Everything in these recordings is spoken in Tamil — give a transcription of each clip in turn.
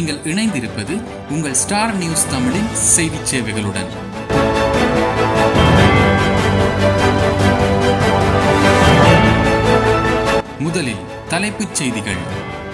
நீங்கள் இணைந்திருப்பது உங்கள் ஸ்டார் நியூஸ் தமிழின் செய்திச் சேவைகளுடன் முதலில் தலைப்புச் செய்திகள்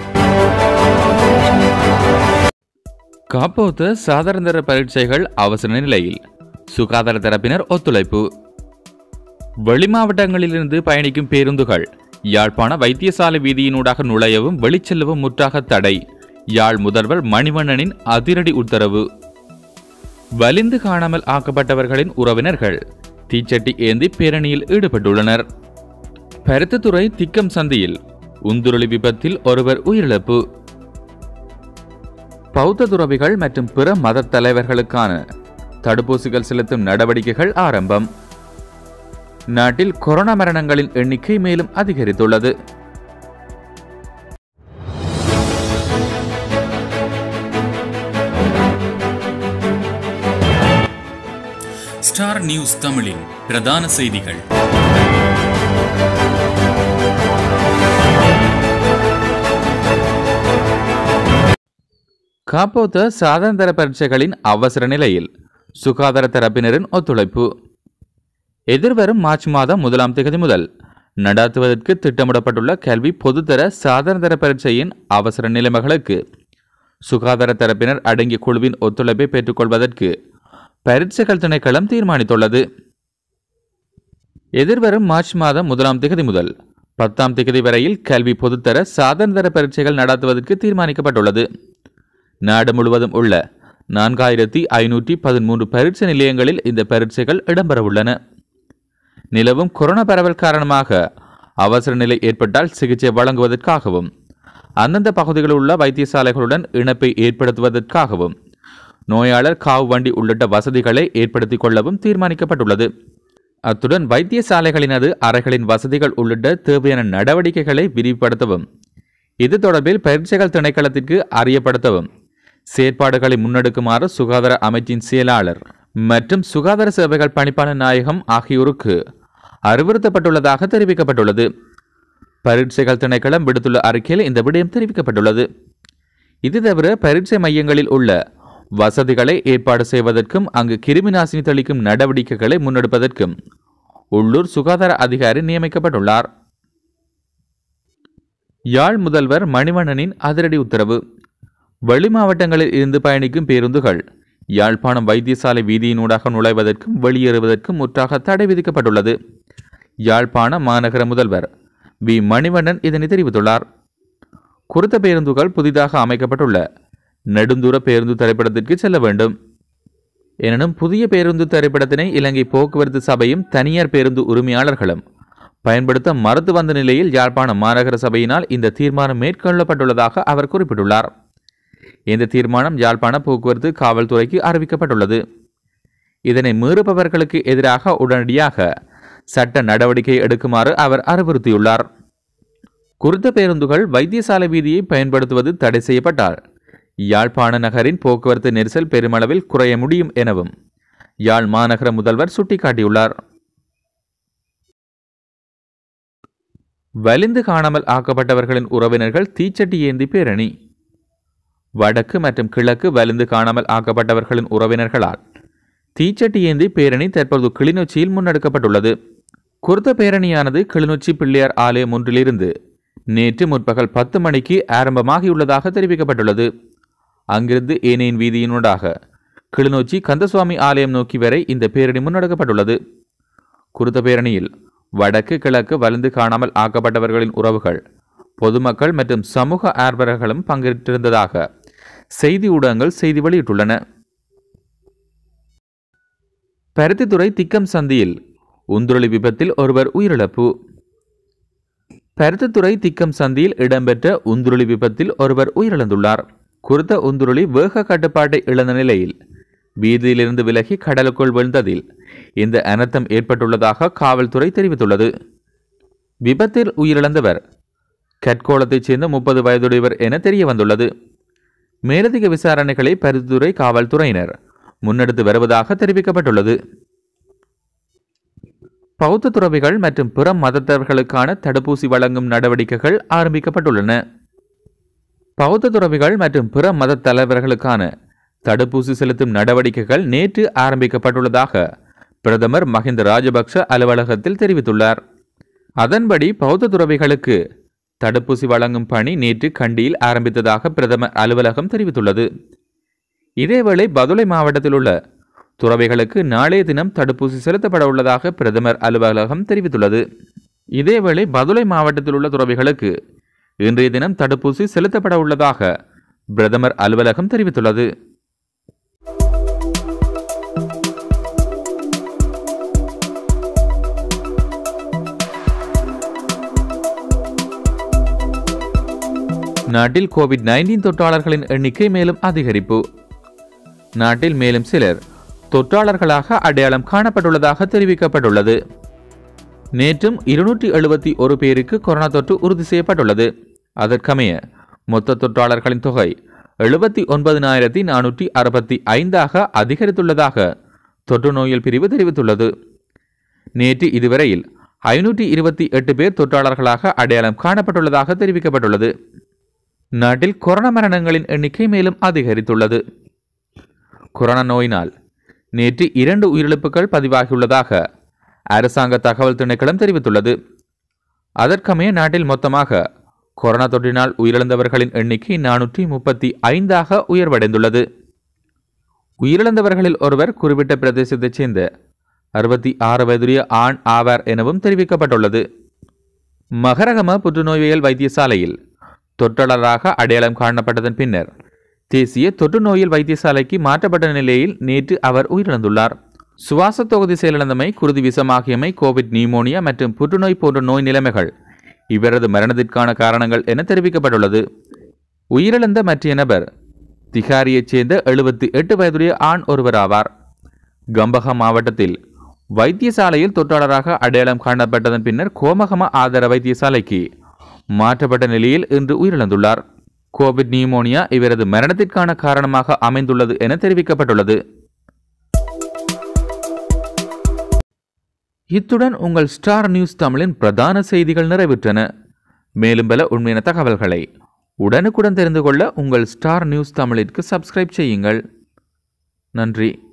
காப்போத்த சாதாரண பரீட்சைகள் அவசர நிலையில் சுகாதார தரப்பினர் ஒத்துழைப்பு வெளிமாவட்டங்களிலிருந்து பயணிக்கும் பேருந்துகள் யாழ்ப்பாண வைத்தியசாலை வீதியினூடாக நுழையவும் வெளிச்செல்லவும் முற்றாக தடை யாழ் முதல்வர் மணிவண்ணனின் அதிரடி உத்தரவு வலிந்து காணாமல் ஆக்கப்பட்டவர்களின் உறவினர்கள் தீச்சட்டி ஏந்தி பேரணியில் ஈடுபட்டுள்ளனர் பருத்தித்துறை திக்கம் சந்தியில் உந்துருளி விபத்தில் ஒருவர் உயிரிழப்பு பௌத்த துறவிகள் மற்றும் பிற மத தலைவர்களுக்கான தடுப்பூசிகள் செலுத்தும் நடவடிக்கைகள் ஆரம்பம் நாட்டில் கொரோனா மரணங்களின் எண்ணிக்கை மேலும் அதிகரித்துள்ளது ஸ்டார் நியூஸ் தமிழின் பிரதான செய்திகள் காப்போத்த சாதாரண பரீட்சைகளின் அவசர நிலையில் சுகாதார தரப்பினரின் ஒத்துழைப்பு எதிர்வரும் மார்ச் மாதம் முதலாம் தேதி முதல் நடாத்துவதற்கு திட்டமிடப்பட்டுள்ள கல்வி பொதுத்தர சாதாரண பரீட்சையின் அவசர நிலைமைகளுக்கு சுகாதார தரப்பினர் அடங்கிய குழுவின் ஒத்துழைப்பை பெற்றுக்கொள்வதற்கு பரீட்சைகள் திணைக்களம் தீர்மானித்துள்ளது எதிர்வரும் மார்ச் மாதம் முதலாம் தேதி முதல் பத்தாம் தேதி வரையில் கல்வி பொதுத்தர சாதாரண பரீட்சைகள் நடத்துவதற்கு தீர்மானிக்கப்பட்டுள்ளது நாடு முழுவதும் உள்ள நான்காயிரத்தி ஐநூற்றி பதிமூன்று பரீட்சை நிலையங்களில் இந்த பரீட்சைகள் இடம்பெறவுள்ளன நிலவும் கொரோனா பரவல் காரணமாக அவசர நிலை ஏற்பட்டால் சிகிச்சை வழங்குவதற்காகவும் அந்தந்த பகுதிகளில் உள்ள வைத்தியசாலைகளுடன் இணைப்பை ஏற்படுத்துவதற்காகவும் நோயாளர் காவு வண்டி உள்ளிட்ட வசதிகளை ஏற்படுத்திக் கொள்ளவும் தீர்மானிக்கப்பட்டுள்ளது அத்துடன் வைத்தியசாலைகளினது அறைகளின் வசதிகள் உள்ளிட்ட தேவையான நடவடிக்கைகளை விரிவுபடுத்தவும் இது தொடர்பில் பயிற்சிகள் திணைக்களத்திற்கு அறியப்படுத்தவும் செயற்பாடுகளை முன்னெடுக்குமாறு சுகாதார அமைச்சின் செயலாளர் மற்றும் சுகாதார சேவைகள் பணிப்பாளர் நாயகம் ஆகியோருக்கு அறிவுறுத்தப்பட்டுள்ளதாக தெரிவிக்கப்பட்டுள்ளது பரீட்சைகள் திணைக்களம் விடுத்துள்ள அறிக்கையில் இந்த விடயம் தெரிவிக்கப்பட்டுள்ளது இது தவிர பரீட்சை மையங்களில் உள்ள வசதிகளை ஏற்பாடு செய்வதற்கும் அங்கு கிருமி நாசினி தெளிக்கும் நடவடிக்கைகளை முன்னெடுப்பதற்கும் உள்ளூர் சுகாதார அதிகாரி நியமிக்கப்பட்டுள்ளார் யாழ் முதல்வர் மணிவண்ணனின் அதிரடி உத்தரவு வெளி மாவட்டங்களில் இருந்து பயணிக்கும் பேருந்துகள் யாழ்ப்பாணம் வைத்தியசாலை வீதியினூடாக நுழைவதற்கும் வெளியேறுவதற்கும் முற்றாக தடை விதிக்கப்பட்டுள்ளது யாழ்ப்பாண மாநகர முதல்வர் வி மணிவண்ணன் இதனை தெரிவித்துள்ளார் குறித்த பேருந்துகள் புதிதாக அமைக்கப்பட்டுள்ள நெடுந்தூர பேருந்து திரைப்படத்திற்கு செல்ல வேண்டும் எனினும் புதிய பேருந்து திரைப்படத்தினை இலங்கை போக்குவரத்து சபையும் தனியார் பேருந்து உரிமையாளர்களும் பயன்படுத்த மறுத்து வந்த நிலையில் யாழ்ப்பாணம் மாநகர சபையினால் இந்த தீர்மானம் மேற்கொள்ளப்பட்டுள்ளதாக அவர் குறிப்பிட்டுள்ளார் இந்த தீர்மானம் யாழ்ப்பாண போக்குவரத்து காவல்துறைக்கு அறிவிக்கப்பட்டுள்ளது இதனை மீறுபவர்களுக்கு எதிராக உடனடியாக சட்ட நடவடிக்கை எடுக்குமாறு அவர் அறிவுறுத்தியுள்ளார் குறித்த பேருந்துகள் வைத்தியசாலை வீதியை பயன்படுத்துவது தடை செய்யப்பட்டால் யாழ்ப்பாண நகரின் போக்குவரத்து நெரிசல் பெருமளவில் குறைய முடியும் எனவும் யாழ் மாநகர முதல்வர் சுட்டிக்காட்டியுள்ளார் வலிந்து காணாமல் ஆக்கப்பட்டவர்களின் உறவினர்கள் தீச்சட்டி ஏந்தி பேரணி வடக்கு மற்றும் கிழக்கு வலிந்து காணாமல் ஆக்கப்பட்டவர்களின் உறவினர்களால் தீச்சட்டி ஏந்தி பேரணி தற்போது கிளிநொச்சியில் முன்னெடுக்கப்பட்டுள்ளது குறித்த பேரணியானது கிளிநொச்சி பிள்ளையார் ஆலயம் ஒன்றிலிருந்து நேற்று முற்பகல் பத்து மணிக்கு ஆரம்பமாகியுள்ளதாக தெரிவிக்கப்பட்டுள்ளது அங்கிருந்து ஏனையின் வீதியினூடாக கிளிநொச்சி கந்தசுவாமி ஆலயம் நோக்கி வரை இந்த பேரணி முன்னெடுக்கப்பட்டுள்ளது குறித்த பேரணியில் வடக்கு கிழக்கு வலிந்து காணாமல் ஆக்கப்பட்டவர்களின் உறவுகள் பொதுமக்கள் மற்றும் சமூக ஆர்வலர்களும் பங்கேற்றிருந்ததாக செய்தி ஊடகங்கள் செய்தி வெளியிட்டுள்ளன பருத்தித்துறை திக்கம் சந்தியில் உந்துருளி விபத்தில் ஒருவர் உயிரிழப்பு பருத்தித்துறை திக்கம் சந்தியில் இடம்பெற்ற உந்துருளி விபத்தில் ஒருவர் உயிரிழந்துள்ளார் குறித்த உந்துருளி வேக கட்டுப்பாட்டை இழந்த நிலையில் வீதியிலிருந்து விலகி கடலுக்குள் விழுந்ததில் இந்த அனர்த்தம் ஏற்பட்டுள்ளதாக காவல்துறை தெரிவித்துள்ளது விபத்தில் உயிரிழந்தவர் கட்கோளத்தைச் சேர்ந்த முப்பது வயதுடையவர் என தெரிய வந்துள்ளது மேலதிக விசாரணைகளை பருத்தித்துறை காவல்துறையினர் முன்னெடுத்து வருவதாக தெரிவிக்கப்பட்டுள்ளது பௌத்த துறவிகள் மற்றும் பிற மதத்தவர்களுக்கான தடுப்பூசி வழங்கும் நடவடிக்கைகள் ஆரம்பிக்கப்பட்டுள்ளன பௌத்த துறவிகள் மற்றும் பிற மத தலைவர்களுக்கான தடுப்பூசி செலுத்தும் நடவடிக்கைகள் நேற்று ஆரம்பிக்கப்பட்டுள்ளதாக பிரதமர் மஹிந்த ராஜபக்ஷ அலுவலகத்தில் தெரிவித்துள்ளார் அதன்படி பௌத்த துறவிகளுக்கு தடுப்பூசி வழங்கும் பணி நேற்று கண்டியில் ஆரம்பித்ததாக பிரதமர் அலுவலகம் தெரிவித்துள்ளது இதேவேளை பதுளை மாவட்டத்தில் உள்ள துறவிகளுக்கு நாளைய தினம் தடுப்பூசி செலுத்தப்பட உள்ளதாக பிரதமர் அலுவலகம் தெரிவித்துள்ளது இதேவேளை பதுளை மாவட்டத்தில் உள்ள துறவிகளுக்கு இன்றைய தினம் தடுப்பூசி செலுத்தப்பட உள்ளதாக பிரதமர் அலுவலகம் தெரிவித்துள்ளது நாட்டில் கோவிட் நைன்டீன் தொற்றாளர்களின் எண்ணிக்கை மேலும் அதிகரிப்பு நாட்டில் மேலும் சிலர் தொற்றாளர்களாக அடையாளம் காணப்பட்டுள்ளதாக தெரிவிக்கப்பட்டுள்ளது நேற்றும் இருநூற்றி எழுபத்தி ஒரு பேருக்கு கொரோனா தொற்று உறுதி செய்யப்பட்டுள்ளது அதற்கமைய மொத்த தொற்றாளர்களின் தொகை எழுபத்தி ஒன்பதினாயிரத்தி நானூற்றி அறுபத்தி ஐந்தாக அதிகரித்துள்ளதாக தொற்று நோயல் பிரிவு தெரிவித்துள்ளது நேற்று இதுவரையில் ஐநூற்றி இருபத்தி எட்டு பேர் தொற்றாளர்களாக அடையாளம் காணப்பட்டுள்ளதாக தெரிவிக்கப்பட்டுள்ளது நாட்டில் கொரோனா மரணங்களின் எண்ணிக்கை மேலும் அதிகரித்துள்ளது கொரோனா நோயினால் நேற்று இரண்டு உயிரிழப்புகள் பதிவாகியுள்ளதாக அரசாங்க தகவல் திணைக்களம் தெரிவித்துள்ளது அதற்கமைய நாட்டில் மொத்தமாக கொரோனா தொற்றினால் உயிரிழந்தவர்களின் எண்ணிக்கை நானூற்றி முப்பத்தி ஐந்தாக உயர்வடைந்துள்ளது உயிரிழந்தவர்களில் ஒருவர் குறிப்பிட்ட பிரதேசத்தைச் சேர்ந்த அறுபத்தி ஆறு வயதுடைய ஆண் ஆவார் எனவும் தெரிவிக்கப்பட்டுள்ளது மகரகம புற்றுநோயியல் வைத்தியசாலையில் தொற்றாளராக அடையாளம் காணப்பட்டதன் பின்னர் தேசிய தொற்று நோயியல் வைத்தியசாலைக்கு மாற்றப்பட்ட நிலையில் நேற்று அவர் உயிரிழந்துள்ளார் சுவாச தொகுதி செயலிழந்தமை குருதி விஷமாகியமை கோவிட் நியூமோனியா மற்றும் புற்றுநோய் போன்ற நோய் நிலைமைகள் இவரது மரணத்திற்கான காரணங்கள் என தெரிவிக்கப்பட்டுள்ளது உயிரிழந்த மற்ற நபர் திகாரியைச் சேர்ந்த எழுபத்தி எட்டு வயதுடைய ஆண் ஒருவர் ஆவார் கம்பஹா மாவட்டத்தில் வைத்தியசாலையில் தொற்றாளராக அடையாளம் காணப்பட்டதன் பின்னர் கோமகம ஆதார வைத்தியசாலைக்கு மாற்றப்பட்ட நிலையில் இன்று உயிரிழந்துள்ளார் கோவிட் நியூமோனியா இவரது மரணத்திற்கான காரணமாக அமைந்துள்ளது என தெரிவிக்கப்பட்டுள்ளது இத்துடன் உங்கள் ஸ்டார் நியூஸ் தமிழின் பிரதான செய்திகள் நிறைவுற்றன மேலும் பல உண்மையான தகவல்களை உடனுக்குடன் தெரிந்து கொள்ள உங்கள் ஸ்டார் நியூஸ் தமிழிற்கு சப்ஸ்கிரைப் செய்யுங்கள் நன்றி